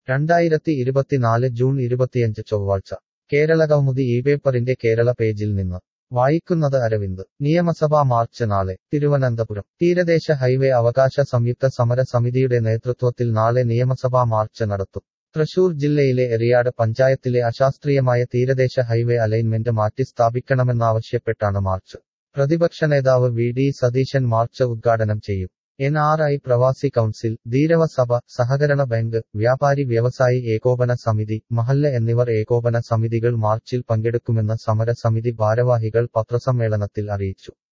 രണ്ടായിരത്തി ഇരുപത്തിനാല് ജൂൺ ഇരുപത്തിയഞ്ച് ചൊവ്വാഴ്ച കേരള കൗമുദി ഈ പേപ്പറിന്റെ കേരള പേജിൽ നിന്ന് വായിക്കുന്നത് അരവിന്ദ് നിയമസഭാ മാർച്ച് നാളെ തിരുവനന്തപുരം തീരദേശ ഹൈവേ അവകാശ സംയുക്ത സമര സമിതിയുടെ നേതൃത്വത്തിൽ നാളെ നിയമസഭാ മാർച്ച് നടത്തും തൃശൂർ ജില്ലയിലെ എറിയാട് പഞ്ചായത്തിലെ അശാസ്ത്രീയമായ തീരദേശ ഹൈവേ അലൈൻമെന്റ് മാറ്റി സ്ഥാപിക്കണമെന്നാവശ്യപ്പെട്ടാണ് മാർച്ച് പ്രതിപക്ഷ നേതാവ് വി ഡി സതീശൻ മാർച്ച് ഉദ്ഘാടനം ചെയ്യും എൻ ആർ ഐ പ്രവാസി കൗൺസിൽ ധീരവ സഭ സഹകരണ ബാങ്ക് വ്യാപാരി വ്യവസായി ഏകോപന സമിതി മഹല്ല എന്നിവർ ഏകോപന സമിതികൾ മാർച്ചിൽ പങ്കെടുക്കുമെന്ന് സമര സമിതി ഭാരവാഹികൾ പത്രസമ്മേളനത്തിൽ അറിയിച്ചു